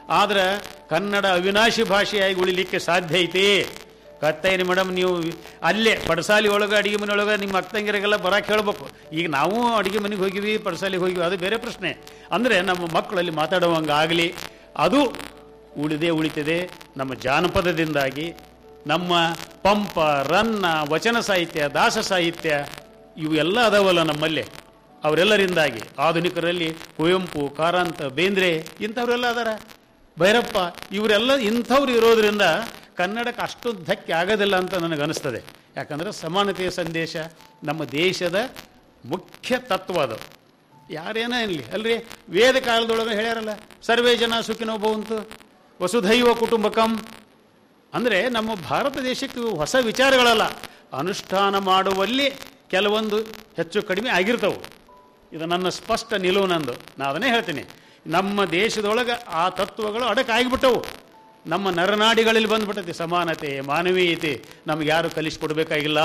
ಆದ್ರೆ ಕನ್ನಡ ಅವಿನಾಶಿ ಭಾಷೆಯಾಗಿ ಉಳಿಲಿಕ್ಕೆ ಸಾಧ್ಯ ಐತಿ ಕತ್ತೈನಿ ಮೇಡಮ್ ನೀವು ಅಲ್ಲೇ ಪಡಸಾಲಿ ಒಳಗೆ ಅಡಿಗೆ ಮನೆ ಒಳಗೆ ನಿಮ್ಮ ಅಕ್ಕಂಗಿರಿಗೆಲ್ಲ ಬರಕ್ಕೆ ಹೇಳ್ಬೇಕು ಈಗ ನಾವು ಅಡಿಗೆ ಮನೆಗೆ ಹೋಗಿವಿ ಪಡಸಾಲಿಗೆ ಹೋಗಿವಿ ಅದು ಬೇರೆ ಪ್ರಶ್ನೆ ಅಂದರೆ ನಮ್ಮ ಮಕ್ಕಳಲ್ಲಿ ಮಾತಾಡುವಂಗಾಗಲಿ ಅದು ಉಳಿದೇ ಉಳಿತದೆ ನಮ್ಮ ಜಾನಪದದಿಂದಾಗಿ ನಮ್ಮ ಪಂಪ ರನ್ನ ವಚನ ಸಾಹಿತ್ಯ ದಾಸ ಸಾಹಿತ್ಯ ಇವು ಎಲ್ಲ ಅದಾವಲ್ಲ ನಮ್ಮಲ್ಲಿ ಅವರೆಲ್ಲರಿಂದಾಗಿ ಆಧುನಿಕರಲ್ಲಿ ಕುವೆಂಪು ಕಾರಂತ ಬೇಂದ್ರೆ ಇಂಥವರೆಲ್ಲ ಅದಾರ ಭೈರಪ್ಪ ಇವರೆಲ್ಲ ಇಂಥವ್ರು ಇರೋದ್ರಿಂದ ಕನ್ನಡಕ್ಕೆ ಅಷ್ಟೊಂದು ಧಕ್ಕೆ ಆಗೋದಿಲ್ಲ ಅಂತ ನನಗೆ ಅನಿಸ್ತದೆ ಯಾಕಂದ್ರೆ ಸಮಾನತೆಯ ಸಂದೇಶ ನಮ್ಮ ದೇಶದ ಮುಖ್ಯ ತತ್ವ ಅದು ಯಾರೇನ ಇರಲಿ ಅಲ್ರಿ ವೇದ ಕಾಲದೊಳಗೆ ಹೇಳ್ಯಾರಲ್ಲ ಸರ್ವೇ ಜನ ಸುಖಿನೋ ಭವಂತು ವಸುಧೈವ ಕುಟುಂಬಕಂ ಅಂದರೆ ನಮ್ಮ ಭಾರತ ದೇಶಕ್ಕೆ ಇವು ಹೊಸ ವಿಚಾರಗಳಲ್ಲ ಅನುಷ್ಠಾನ ಮಾಡುವಲ್ಲಿ ಕೆಲವೊಂದು ಹೆಚ್ಚು ಕಡಿಮೆ ಆಗಿರ್ತವು ಇದು ನನ್ನ ಸ್ಪಷ್ಟ ನಿಲುವು ನಂದು ನಾ ಅದನ್ನೇ ಹೇಳ್ತೀನಿ ನಮ್ಮ ದೇಶದೊಳಗೆ ಆ ತತ್ವಗಳು ಅಡಕಾಗಿಬಿಟ್ಟವು ನಮ್ಮ ನರನಾಡಿಗಳಲ್ಲಿ ಬಂದ್ಬಿಟ್ಟೈತಿ ಸಮಾನತೆ ಮಾನವೀಯತೆ ನಮ್ಗೆ ಯಾರು ಕಲಿಸ್ಕೊಡ್ಬೇಕಾಗಿಲ್ಲ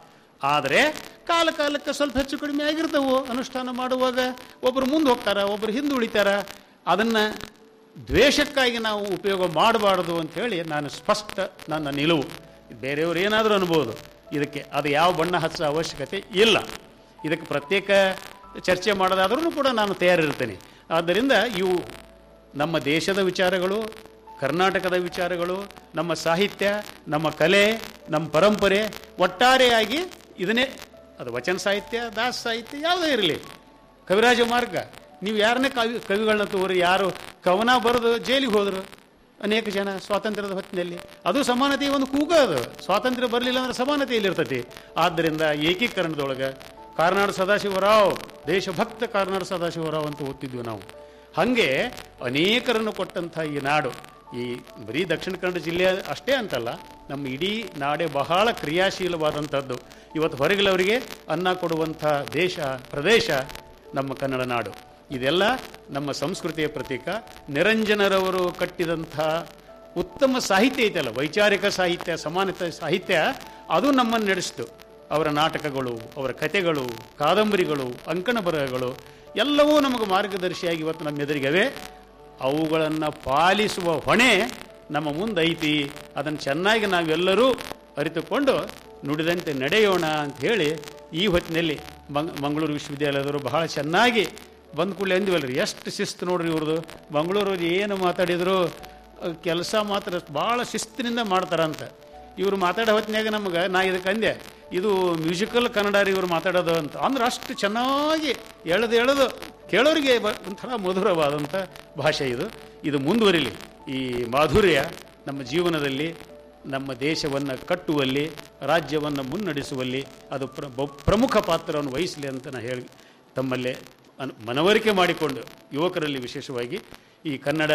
ಆದರೆ ಕಾಲ ಕಾಲಕ್ಕೆ ಸ್ವಲ್ಪ ಹೆಚ್ಚು ಕಡಿಮೆ ಆಗಿರ್ತವು ಅನುಷ್ಠಾನ ಮಾಡುವಾಗ ಒಬ್ಬರು ಮುಂದೆ ಹೋಗ್ತಾರ ಒಬ್ಬರು ಹಿಂದೆ ಉಳಿತಾರ ಅದನ್ನು ದ್ವೇಷಕ್ಕಾಗಿ ನಾವು ಉಪಯೋಗ ಮಾಡಬಾರ್ದು ಅಂಥೇಳಿ ನಾನು ಸ್ಪಷ್ಟ ನನ್ನ ನಿಲುವು ಬೇರೆಯವರು ಏನಾದರೂ ಅನ್ಬೋದು ಇದಕ್ಕೆ ಅದು ಯಾವ ಬಣ್ಣ ಹಚ್ಚೋ ಅವಶ್ಯಕತೆ ಇಲ್ಲ ಇದಕ್ಕೆ ಪ್ರತ್ಯೇಕ ಚರ್ಚೆ ಮಾಡೋದಾದ್ರೂ ಕೂಡ ನಾನು ತಯಾರಿರ್ತೇನೆ ಆದ್ದರಿಂದ ಇವು ನಮ್ಮ ದೇಶದ ವಿಚಾರಗಳು ಕರ್ನಾಟಕದ ವಿಚಾರಗಳು ನಮ್ಮ ಸಾಹಿತ್ಯ ನಮ್ಮ ಕಲೆ ನಮ್ಮ ಪರಂಪರೆ ಒಟ್ಟಾರೆಯಾಗಿ ಇದನ್ನೇ ಅದು ವಚನ ಸಾಹಿತ್ಯ ದಾಸ ಸಾಹಿತ್ಯ ಯಾವುದೇ ಇರಲಿ ಕವಿರಾಜ ಮಾರ್ಗ ನೀವು ಯಾರನ್ನೇ ಕವಿ ಕವಿಗಳನ್ನ ತಗೋರಿ ಯಾರು ಕವನ ಬರೆದು ಜೈಲಿಗೆ ಹೋದರು ಅನೇಕ ಜನ ಸ್ವಾತಂತ್ರ್ಯದ ಹೊತ್ತಿನಲ್ಲಿ ಅದು ಸಮಾನತೆಯ ಒಂದು ಕೂಗ ಅದು ಸ್ವಾತಂತ್ರ್ಯ ಬರಲಿಲ್ಲ ಅಂದ್ರೆ ಸಮಾನತೆ ಇಲ್ಲಿರ್ತೈತಿ ಆದ್ದರಿಂದ ಏಕೀಕರಣದೊಳಗೆ ಕಾರ್ನಾಡ್ ಸದಾಶಿವರಾವ್ ದೇಶಭಕ್ತ ಕಾರ್ನಾಡ್ ಸದಾಶಿವರಾವ್ ಅಂತ ಓದ್ತಿದ್ವಿ ನಾವು ಹಾಗೆ ಅನೇಕರನ್ನು ಕೊಟ್ಟಂಥ ಈ ನಾಡು ಈ ಬರೀ ದಕ್ಷಿಣ ಕನ್ನಡ ಜಿಲ್ಲೆ ಅಷ್ಟೇ ಅಂತಲ್ಲ ನಮ್ಮ ಇಡೀ ನಾಡೆ ಬಹಳ ಕ್ರಿಯಾಶೀಲವಾದಂಥದ್ದು ಇವತ್ತು ಹೊರಗಿಲವರಿಗೆ ಅನ್ನ ಕೊಡುವಂಥ ದೇಶ ಪ್ರದೇಶ ನಮ್ಮ ಕನ್ನಡ ನಾಡು ಇದೆಲ್ಲ ನಮ್ಮ ಸಂಸ್ಕೃತಿಯ ಪ್ರತೀಕ ನಿರಂಜನರವರು ಕಟ್ಟಿದಂಥ ಉತ್ತಮ ಸಾಹಿತ್ಯ ಐತಲ್ಲ ವೈಚಾರಿಕ ಸಾಹಿತ್ಯ ಸಮಾನತೆ ಸಾಹಿತ್ಯ ಅದು ನಮ್ಮನ್ನು ನಡೆಸಿತು ಅವರ ನಾಟಕಗಳು ಅವರ ಕಥೆಗಳು ಕಾದಂಬರಿಗಳು ಅಂಕಣ ಬರಹಗಳು ಎಲ್ಲವೂ ನಮಗೆ ಮಾರ್ಗದರ್ಶಿಯಾಗಿ ಇವತ್ತು ನಮ್ಮ ಎದುರಿಗವೆ ಅವುಗಳನ್ನು ಪಾಲಿಸುವ ಹೊಣೆ ನಮ್ಮ ಮುಂದೈತಿ ಅದನ್ನು ಚೆನ್ನಾಗಿ ನಾವೆಲ್ಲರೂ ಅರಿತುಕೊಂಡು ನುಡಿದಂತೆ ನಡೆಯೋಣ ಅಂತ ಹೇಳಿ ಈ ಹೊತ್ತಿನಲ್ಲಿ ಮಂಗ್ ಮಂಗಳೂರು ವಿಶ್ವವಿದ್ಯಾಲಯದವರು ಬಹಳ ಚೆನ್ನಾಗಿ ಬಂದ ಕೂಡಲೇ ಅಂದಿವಲ್ರಿ ಎಷ್ಟು ಶಿಸ್ತು ನೋಡ್ರಿ ಇವ್ರದ್ದು ಮಂಗಳೂರು ಏನು ಮಾತಾಡಿದ್ರು ಕೆಲಸ ಮಾತ್ರ ಭಾಳ ಶಿಸ್ತಿನಿಂದ ಮಾಡ್ತಾರಂತ ಇವರು ಮಾತಾಡೋ ಹೊತ್ತಿನಾಗ ನಮ್ಗೆ ನಾ ಇದಕ್ಕೆ ಅಂದೆ ಇದು ಮ್ಯೂಸಿಕಲ್ ಕನ್ನಡ ರೀ ಇವರು ಮಾತಾಡೋದು ಅಂತ ಅಂದ್ರೆ ಅಷ್ಟು ಚೆನ್ನಾಗಿ ಎಳೆದು ಎಳೆದು ಕೇಳೋರಿಗೆ ಬ- ಒಂಥರ ಮಧುರವಾದಂಥ ಭಾಷೆ ಇದು ಇದು ಮುಂದುವರಿಲಿ ಈ ಮಾಧುರ್ಯ ನಮ್ಮ ಜೀವನದಲ್ಲಿ ನಮ್ಮ ದೇಶವನ್ನು ಕಟ್ಟುವಲ್ಲಿ ರಾಜ್ಯವನ್ನು ಮುನ್ನಡೆಸುವಲ್ಲಿ ಅದು ಪ್ರ ಬ- ಪ್ರಮುಖ ಪಾತ್ರವನ್ನು ವಹಿಸಲಿ ಅಂತ ನಾನು ಹೇಳಿ ತಮ್ಮಲ್ಲೇ ಅನ್ ಮನವರಿಕೆ ಮಾಡಿಕೊಂಡು ಯುವಕರಲ್ಲಿ ವಿಶೇಷವಾಗಿ ಈ ಕನ್ನಡ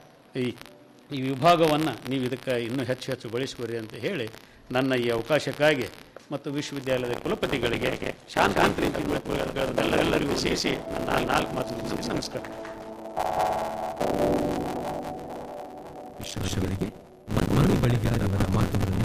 ಈ ಈ ವಿಭಾಗವನ್ನು ನೀವು ಇದಕ್ಕೆ ಇನ್ನೂ ಹೆಚ್ಚು ಹೆಚ್ಚು ಬಳಸಿಕೊರಿ ಅಂತ ಹೇಳಿ ನನ್ನ ಈ ಅವಕಾಶಕ್ಕಾಗಿ ಮತ್ತು ವಿಶ್ವವಿದ್ಯಾಲಯದ ಕುಲಪತಿಗಳಿಗೆ ಶಾಂತಾಂತರಿಗೆಲ್ಲರಿಗೂ ಸೇರಿಸಿ ನಾನು ನಾಲ್ಕು ಮಾತು ಮುಗಿಸಿ ನಮಸ್ಕಾರ ವಿಶ್ವಾಸಗಳಿಗೆ ಮರಳಿ ಬಳಿಗಾರ